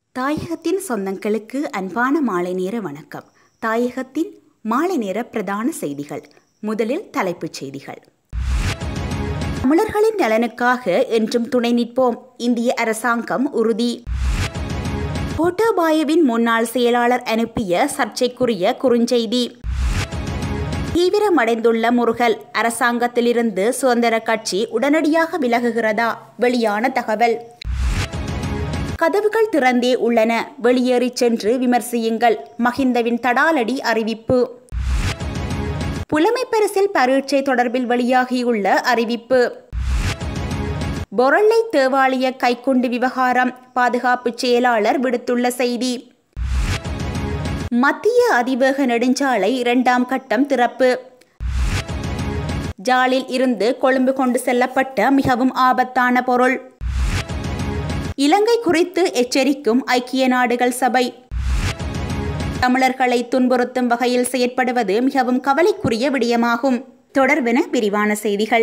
தாயகத்தின் சொந்தங்களுக்கு அன்பான மாலை நேர வணக்கம் தாயகத்தின் மாலை நேர பிரதான செய்திகள் முதலில் தலைப்புச் செய்திகள் தமிழர்களின் நலனுக்காக என்றும் துணை நிற்போம் இந்திய அரசாங்கம் உறுதி கோட்டாபாயவின் முன்னாள் செயலாளர் அனுப்பிய சர்ச்சைக்குரிய குறுஞ்செய்தி தீவிரமடைந்துள்ள முருகல் அரசாங்கத்திலிருந்து சுதந்திர கட்சி உடனடியாக விலகுகிறதா வெளியான தகவல் கதவுகள் திறந்தே உள்ளன வெளியேறிச் சென்று விமர்சியுங்கள் மஹிந்தவின் தடாலடி அறிவிப்பு புலமை பரிசில் பரீட்சை தொடர்பில் வெளியாகியுள்ள அறிவிப்பு பொருளை தேவாலய கைக்குண்டு விவகாரம் பாதுகாப்பு செயலாளர் விடுத்துள்ள செய்தி மத்திய அதிவேக நெடுஞ்சாலை இரண்டாம் கட்டம் திறப்பு ஜாலில் இருந்து கொழும்பு கொண்டு செல்லப்பட்ட மிகவும் ஆபத்தான பொருள் இலங்கை குறித்து எச்சரிக்கும் ஐக்கிய நாடுகள் சபை தமிழர்களை துன்புறுத்தும் வகையில் செயற்படுவது மிகவும் கவலைக்குரிய விடயமாகும் தொடர்பென விரிவான செய்திகள்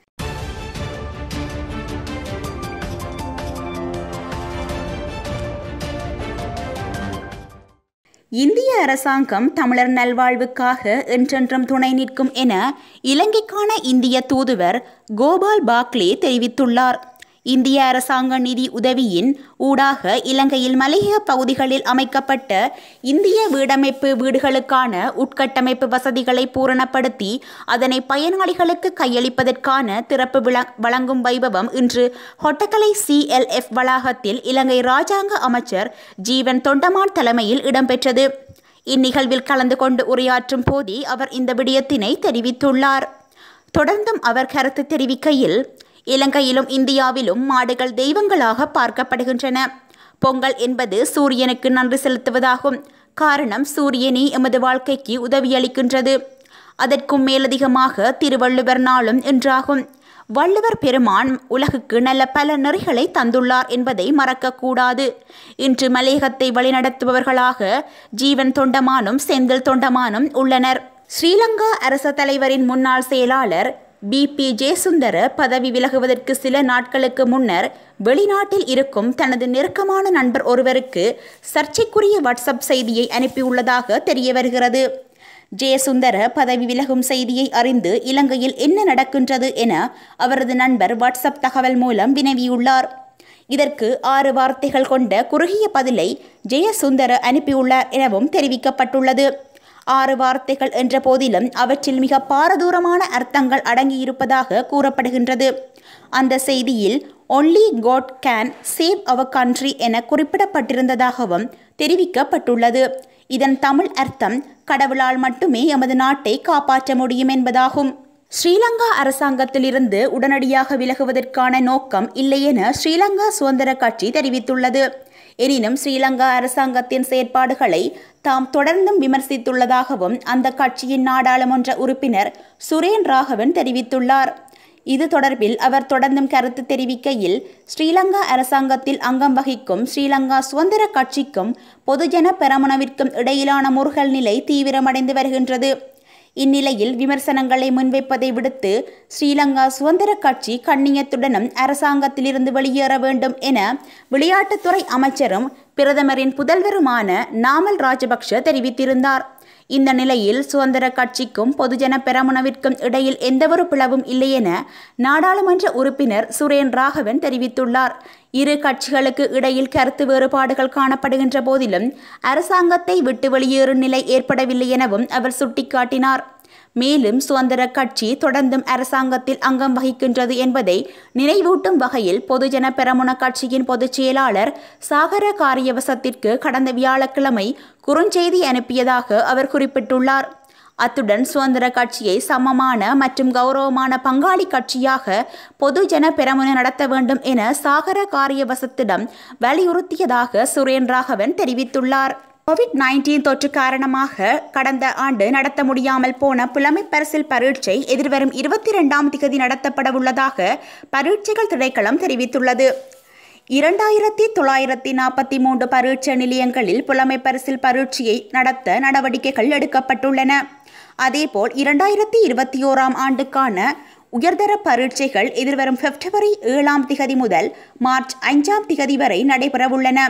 இந்திய அரசாங்கம் தமிழர் நல்வாழ்வுக்காக என்றென்றும் துணை நிற்கும் என இலங்கைக்கான இந்திய தூதுவர் கோபால் பாக்லே தெரிவித்துள்ளார் இந்திய அரசாங்க நிதி உதவியின் ஊடாக இலங்கையில் மலையக பகுதிகளில் அமைக்கப்பட்ட இந்திய வீடமைப்பு வீடுகளுக்கான உட்கட்டமைப்பு வசதிகளை பூரணப்படுத்தி அதனை பயனாளிகளுக்கு கையளிப்பதற்கான திறப்பு விள வழங்கும் வைபவம் இன்று ஹொட்டக்கலை சிஎல்எஃப் வளாகத்தில் இலங்கை ராஜாங்க அமைச்சர் ஜீவன் தொண்டமான் தலைமையில் இடம்பெற்றது இந்நிகழ்வில் கலந்து கொண்டு உரையாற்றும் போதே அவர் இந்த விடயத்தினை தெரிவித்துள்ளார் தொடர்ந்தும் அவர் கருத்து தெரிவிக்கையில் இலங்கையிலும் இந்தியாவிலும் மாடுகள் தெய்வங்களாக பார்க்கப்படுகின்றன பொங்கல் என்பது சூரியனுக்கு நன்றி செலுத்துவதாகும் காரணம் சூரியனே எமது வாழ்க்கைக்கு உதவியளிக்கின்றது அதற்கும் மேலதிகமாக திருவள்ளுவர் நாளும் என்றாகும் வள்ளுவர் பெருமான் உலகுக்கு நல்ல பல நெறிகளை தந்துள்ளார் என்பதை மறக்கக்கூடாது இன்று மலையகத்தை வழிநடத்துபவர்களாக ஜீவன் தொண்டமானும் செந்தில் தொண்டமானும் உள்ளனர் ஸ்ரீலங்கா அரச தலைவரின் முன்னாள் செயலாளர் பி பி ஜெயசுந்தர பதவி விலகுவதற்கு சில நாட்களுக்கு முன்னர் வெளிநாட்டில் இருக்கும் தனது நெருக்கமான நண்பர் ஒருவருக்கு சர்ச்சைக்குரிய வாட்ஸ்அப் செய்தியை அனுப்பியுள்ளதாக தெரிய வருகிறது ஜெயசுந்தர பதவி விலகும் செய்தியை அறிந்து இலங்கையில் என்ன நடக்கின்றது என அவரது நண்பர் வாட்ஸ்அப் தகவல் மூலம் வினவியுள்ளார் இதற்கு ஆறு வார்த்தைகள் கொண்ட குறுகிய பதிலை ஜெயசுந்தர அனுப்பியுள்ளார் எனவும் தெரிவிக்கப்பட்டுள்ளது ஆறு வார்த்தைகள் என்ற போதிலும் அவற்றில் மிக பாரதூரமான அர்த்தங்கள் அடங்கியிருப்பதாக கூறப்படுகின்றது அந்த செய்தியில் only God can save our country என குறிப்பிடப்பட்டிருந்ததாகவும் தெரிவிக்கப்பட்டுள்ளது இதன் தமிழ் அர்த்தம் கடவுளால் மட்டுமே எமது நாட்டை காப்பாற்ற முடியும் என்பதாகும் ஸ்ரீலங்கா அரசாங்கத்திலிருந்து உடனடியாக விலகுவதற்கான நோக்கம் இல்லை என ஸ்ரீலங்கா சுதந்திர கட்சி தெரிவித்துள்ளது எனினும் ஸ்ரீலங்கா அரசாங்கத்தின் செயற்பாடுகளை தாம் தொடர்ந்தும் விமர்சித்துள்ளதாகவும் அந்த கட்சியின் நாடாளுமன்ற உறுப்பினர் சுரேன் ராகவன் தெரிவித்துள்ளார் இது தொடர்பில் அவர் தொடர்ந்தும் கருத்து தெரிவிக்கையில் ஸ்ரீலங்கா அரசாங்கத்தில் அங்கம் வகிக்கும் ஸ்ரீலங்கா சுதந்திர கட்சிக்கும் பொதுஜன பெரமுனவிற்கும் இடையிலான முருகல் நிலை தீவிரமடைந்து வருகின்றது இந்நிலையில் விமர்சனங்களை முன்வைப்பதை விடுத்து ஸ்ரீலங்கா சுதந்திர கட்சி கண்ணியத்துடனும் அரசாங்கத்திலிருந்து வெளியேற வேண்டும் என விளையாட்டுத்துறை அமைச்சரும் பிரதமரின் புதல்வருமான நாமல் ராஜபக்ஷ தெரிவித்திருந்தார் இந்த நிலையில் சுதந்திர கட்சிக்கும் பொதுஜன பெரமுனவிற்கும் இடையில் எந்தவொரு பிளவும் இல்லை என நாடாளுமன்ற உறுப்பினர் சுரேன் ராகவன் தெரிவித்துள்ளார் இரு கட்சிகளுக்கு இடையில் கருத்து வேறுபாடுகள் காணப்படுகின்ற போதிலும் அரசாங்கத்தை விட்டு வெளியேறும் நிலை ஏற்படவில்லை எனவும் அவர் சுட்டிக்காட்டினார் மேலும் சுதந்திர கட்சி தொடர்ந்தும் அரசாங்கத்தில் அங்கம் வகிக்கின்றது என்பதை நினைவூட்டும் வகையில் பொதுஜன பெரமுன கட்சியின் பொதுச் செயலாளர் சாகர காரியவசத்திற்கு கடந்த வியாழக்கிழமை குறுஞ்செய்தி அனுப்பியதாக அவர் குறிப்பிட்டுள்ளார் அத்துடன் சுதந்திர கட்சியை சமமான மற்றும் கௌரவமான பங்காளி கட்சியாக பொதுஜன பெரமுன நடத்த வேண்டும் என சாகர காரியவசத்திடம் வலியுறுத்தியதாக சுரேன் ராகவன் தெரிவித்துள்ளார் கோவிட் நைன்டீன் தொற்று காரணமாக கடந்த ஆண்டு நடத்த முடியாமல் போன புலமை பரிசில் பரீட்சை எதிர்வரும் இருபத்தி ரெண்டாம் திகதி நடத்தப்பட உள்ளதாக பரீட்சைகள் திணைக்களம் தெரிவித்துள்ளது இரண்டாயிரத்தி தொள்ளாயிரத்தி நாற்பத்தி மூன்று பரீட்சை நிலையங்களில் புலமை பரிசில் பரீட்சையை நடத்த நடவடிக்கைகள் எடுக்கப்பட்டுள்ளன அதேபோல் இரண்டாயிரத்தி இருபத்தி ஓராம் ஆண்டுக்கான உயர்தர பரீட்சைகள் எதிர்வரும் பிப்ரவரி ஏழாம் திகதி முதல் மார்ச் ஐந்தாம் திகதி வரை நடைபெறவுள்ளன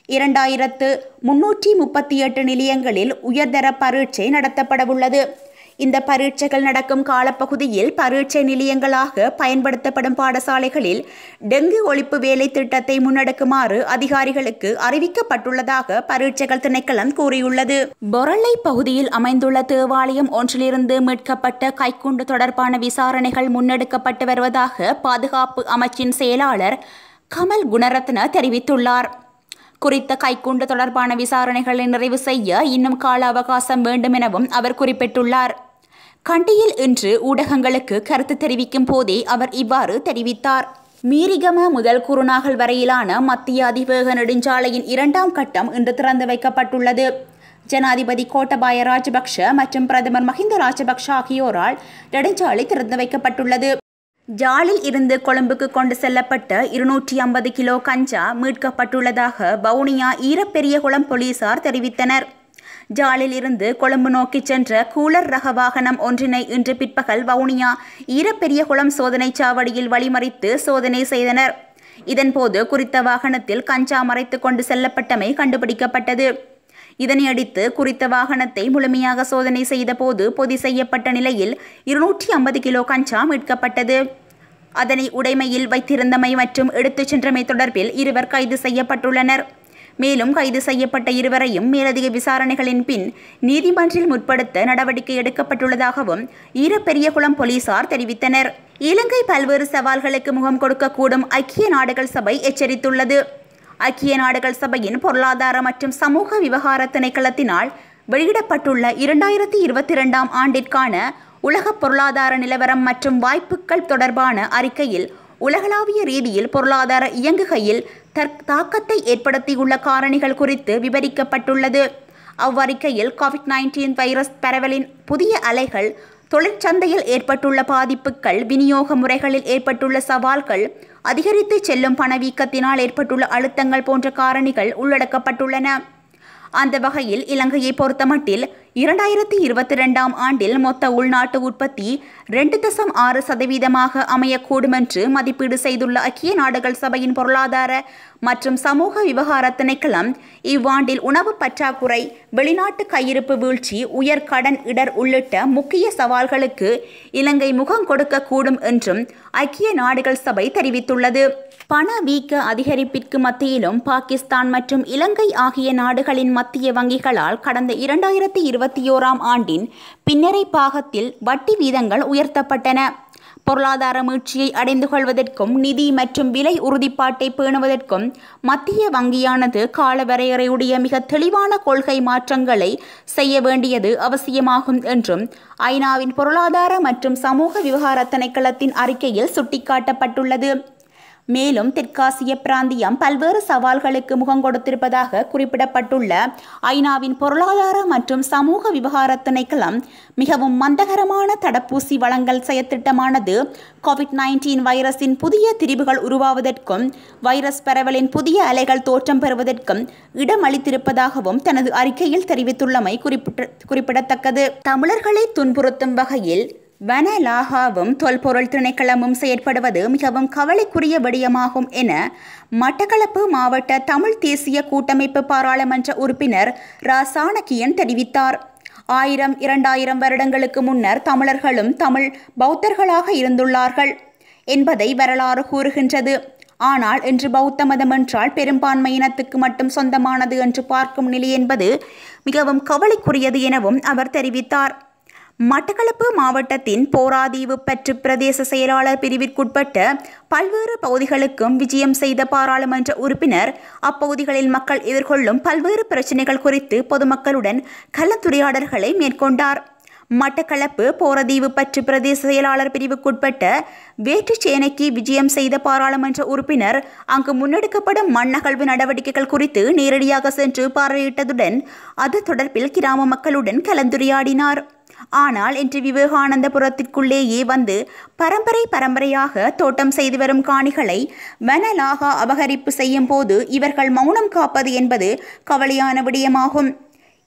இரண்டாயிரத்து முன்னூற்றி முப்பத்தி எட்டு நிலையங்களில் உயர்தர பரீட்சை நடத்தப்படவுள்ளது இந்த பரீட்சைகள் நடக்கும் காலப்பகுதியில் பரீட்சை நிலையங்களாக பயன்படுத்தப்படும் பாடசாலைகளில் டெங்கு ஒழிப்பு வேலை திட்டத்தை முன்னெடுக்குமாறு அதிகாரிகளுக்கு அறிவிக்கப்பட்டுள்ளதாக பரீட்சைகள் திணைக்களம் கூறியுள்ளது பொரளை பகுதியில் அமைந்துள்ள தேவாலயம் ஒன்றிலிருந்து மீட்கப்பட்ட கைக்குண்டு தொடர்பான விசாரணைகள் முன்னெடுக்கப்பட்டு வருவதாக பாதுகாப்பு அமைச்சின் செயலாளர் கமல் குணரத்ன தெரிவித்துள்ளார் குறித்த கைக்குண்டு தொடர்பான விசாரணைகளை நிறைவு செய்ய இன்னும் கால அவகாசம் வேண்டும் எனவும் அவர் குறிப்பிட்டுள்ளார் கண்டியில் இன்று ஊடகங்களுக்கு கருத்து தெரிவிக்கும் போதே அவர் இவ்வாறு தெரிவித்தார் மீரிகம முதல் குருநாகல் வரையிலான மத்திய அதிவேக நெடுஞ்சாலையின் இரண்டாம் கட்டம் இன்று திறந்து வைக்கப்பட்டுள்ளது ஜனாதிபதி கோட்டபாய ராஜபக்ஷ மற்றும் பிரதமர் மஹிந்த ராஜபக்ஷ ஆகியோரால் நெடுஞ்சாலை திறந்து வைக்கப்பட்டுள்ளது ஜாலில் இருந்து கொழும்புக்கு கொண்டு செல்லப்பட்ட இருநூற்றி ஐம்பது கிலோ கஞ்சா மீட்கப்பட்டுள்ளதாக வவுனியா ஈரப்பெரியகுளம் போலீசார் தெரிவித்தனர் ஜாலில் இருந்து கொழும்பு நோக்கி சென்ற கூலர் ரக வாகனம் ஒன்றினை இன்று பிற்பகல் வவுனியா ஈரப்பெரியகுளம் சோதனைச் சாவடியில் வழிமறித்து சோதனை செய்தனர் இதன்போது குறித்த வாகனத்தில் கஞ்சா மறைத்து கொண்டு செல்லப்பட்டமை கண்டுபிடிக்கப்பட்டது இதனையடுத்து குறித்த வாகனத்தை முழுமையாக சோதனை செய்தபோது பொதி செய்யப்பட்ட நிலையில் இருநூற்றி ஐம்பது கிலோ கஞ்சா மீட்கப்பட்டது அதனை உடைமையில் வைத்திருந்தமை மற்றும் எடுத்துச் சென்றமை தொடர்பில் இருவர் கைது செய்யப்பட்டுள்ளனர் மேலும் கைது செய்யப்பட்ட இருவரையும் மேலதிக விசாரணைகளின் பின் நீதிமன்றில் முற்படுத்த நடவடிக்கை எடுக்கப்பட்டுள்ளதாகவும் ஈரப்பெரியகுளம் போலீசார் தெரிவித்தனர் இலங்கை பல்வேறு சவால்களுக்கு முகம் கொடுக்கக்கூடும் ஐக்கிய நாடுகள் சபை எச்சரித்துள்ளது ஐக்கிய நாடுகள் சபையின் பொருளாதார மற்றும் சமூக விவகார திணைக்களத்தினால் வெளியிடப்பட்டுள்ள இரண்டாயிரத்தி இருபத்தி இரண்டாம் ஆண்டிற்கான உலக பொருளாதார நிலவரம் மற்றும் வாய்ப்புகள் தொடர்பான அறிக்கையில் உலகளாவிய ரீதியில் பொருளாதார இயங்குகையில் தற் தாக்கத்தை ஏற்படுத்தியுள்ள காரணிகள் குறித்து விவரிக்கப்பட்டுள்ளது அவ்வறிக்கையில் கோவிட் நைன்டீன் வைரஸ் பரவலின் புதிய அலைகள் தொழிற்சந்தையில் ஏற்பட்டுள்ள பாதிப்புகள் விநியோக முறைகளில் ஏற்பட்டுள்ள சவால்கள் அதிகரித்து செல்லும் பணவீக்கத்தினால் ஏற்பட்டுள்ள அழுத்தங்கள் போன்ற காரணிகள் உள்ளடக்கப்பட்டுள்ளன அந்த வகையில் இலங்கையை பொறுத்தமட்டில் இரண்டாயிரத்தி இருபத்தி ரெண்டாம் ஆண்டில் மொத்த உள்நாட்டு உற்பத்தி ரெண்டு தசம் ஆறு சதவீதமாக அமையக்கூடும் என்று மதிப்பீடு செய்துள்ள ஐக்கிய நாடுகள் சபையின் பொருளாதார மற்றும் சமூக விவகார திணைக்களம் இவ்வாண்டில் உணவு பற்றாக்குறை வெளிநாட்டு கையிருப்பு வீழ்ச்சி உயர் கடன் இடர் உள்ளிட்ட முக்கிய சவால்களுக்கு இலங்கை முகம் கொடுக்கக்கூடும் என்றும் ஐக்கிய நாடுகள் சபை தெரிவித்துள்ளது பணவீக்க அதிகரிப்பிற்கு மத்தியிலும் பாகிஸ்தான் மற்றும் இலங்கை ஆகிய நாடுகளின் மத்திய வங்கிகளால் கடந்த இரண்டாயிரத்தி இருபத்தி ஓராம் ஆண்டின் பின்னரை பாகத்தில் வட்டி வீதங்கள் உயர்த்தப்பட்டன பொருளாதார மீட்சியை அடைந்து கொள்வதற்கும் நிதி மற்றும் விலை உறுதிப்பாட்டை பேணுவதற்கும் மத்திய வங்கியானது காலவரையறையுடைய மிக தெளிவான கொள்கை மாற்றங்களை செய்ய வேண்டியது அவசியமாகும் என்றும் ஐநாவின் பொருளாதார மற்றும் சமூக விவகார திணைக்களத்தின் அறிக்கையில் சுட்டிக்காட்டப்பட்டுள்ளது மேலும் தெற்காசிய பிராந்தியம் பல்வேறு சவால்களுக்கு முகம் கொடுத்திருப்பதாக குறிப்பிடப்பட்டுள்ள ஐநாவின் பொருளாதார மற்றும் சமூக விவகார திணைக்களம் மிகவும் மந்தகரமான தடுப்பூசி வழங்கல் செயற்திட்டமானது கோவிட் நைன்டீன் வைரஸின் புதிய திரிவுகள் உருவாவதற்கும் வைரஸ் பரவலின் புதிய அலைகள் தோற்றம் பெறுவதற்கும் இடமளித்திருப்பதாகவும் தனது அறிக்கையில் தெரிவித்துள்ளமை குறிப்பிட்ட குறிப்பிடத்தக்கது தமிழர்களை துன்புறுத்தும் வகையில் வனலாகாவும் தொல்பொருள் திணைக்களமும் செயற்படுவது மிகவும் கவலைக்குரிய விடயமாகும் என மட்டக்களப்பு மாவட்ட தமிழ் தேசிய கூட்டமைப்பு பாராளுமன்ற உறுப்பினர் ரா சாணக்கியன் தெரிவித்தார் ஆயிரம் இரண்டாயிரம் வருடங்களுக்கு முன்னர் தமிழர்களும் தமிழ் பௌத்தர்களாக இருந்துள்ளார்கள் என்பதை வரலாறு கூறுகின்றது ஆனால் இன்று பௌத்த மதம் என்றால் பெரும்பான்மை இனத்துக்கு மட்டும் சொந்தமானது என்று பார்க்கும் நிலை என்பது மிகவும் கவலைக்குரியது எனவும் அவர் தெரிவித்தார் மட்டக்களப்பு மாவட்டத்தின் போராதீவு பற்று பிரதேச செயலாளர் பிரிவிற்குட்பட்ட பல்வேறு பகுதிகளுக்கும் விஜயம் செய்த பாராளுமன்ற உறுப்பினர் அப்பகுதிகளில் மக்கள் எதிர்கொள்ளும் பல்வேறு பிரச்சினைகள் குறித்து பொதுமக்களுடன் கலந்துரையாடல்களை மேற்கொண்டார் மட்டக்களப்பு போரதீவு பற்று பிரதேச செயலாளர் பிரிவுக்குட்பட்ட வேற்றுச்சேனைக்கு விஜயம் செய்த பாராளுமன்ற உறுப்பினர் அங்கு முன்னெடுக்கப்படும் மண்ணகழ்வு நடவடிக்கைகள் குறித்து நேரடியாக சென்று பார்வையிட்டதுடன் அது தொடர்பில் கிராம மக்களுடன் கலந்துரையாடினார் ஆனால் இன்று விவேகானந்தபுரத்திற்குள்ளேயே வந்து பரம்பரை பரம்பரையாக தோட்டம் செய்து வரும் காணிகளை வனலாகா அபகரிப்பு செய்யும் போது இவர்கள் மௌனம் காப்பது என்பது கவலையான விடயமாகும்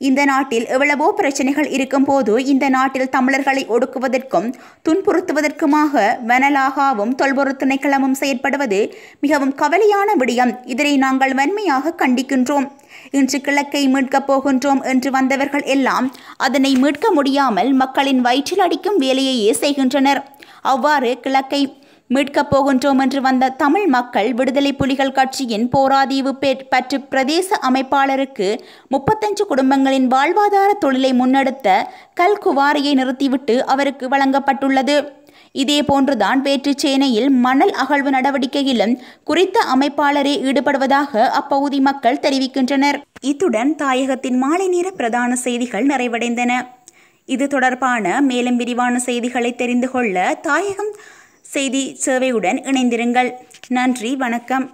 இந்த நாட்டில் எவ்வளவோ பிரச்சனைகள் இருக்கும்போது இந்த நாட்டில் தமிழர்களை ஒடுக்குவதற்கும் துன்புறுத்துவதற்குமாக வனலாகவும் தொல்பொருள் திணைக்களமும் செயற்படுவது மிகவும் கவலையான விடயம் இதனை நாங்கள் வன்மையாக கண்டிக்கின்றோம் இன்று கிழக்கை மீட்கப் போகின்றோம் என்று வந்தவர்கள் எல்லாம் அதனை மீட்க முடியாமல் மக்களின் வயிற்றில் அடிக்கும் வேலையையே செய்கின்றனர் அவ்வாறு கிழக்கை மீட்கப் போகின்றோம் என்று வந்த தமிழ் மக்கள் விடுதலை புலிகள் கட்சியின் போராதீவு பற்று பிரதேச அமைப்பாளருக்கு முப்பத்தஞ்சு குடும்பங்களின் வாழ்வாதார தொழிலை முன்னெடுத்த கல் குவாரியை நிறுத்திவிட்டு அவருக்கு வழங்கப்பட்டுள்ளது இதே போன்றுதான் வேற்றுச்சேனையில் மணல் அகழ்வு நடவடிக்கையிலும் குறித்த அமைப்பாளரே ஈடுபடுவதாக அப்பகுதி மக்கள் தெரிவிக்கின்றனர் இத்துடன் தாயகத்தின் மாலை நேர பிரதான செய்திகள் நிறைவடைந்தன இது தொடர்பான மேலும் விரிவான செய்திகளை தெரிந்து கொள்ள தாயகம் செய்தி சேவையுடன் இணைந்திருங்கள் நன்றி வணக்கம்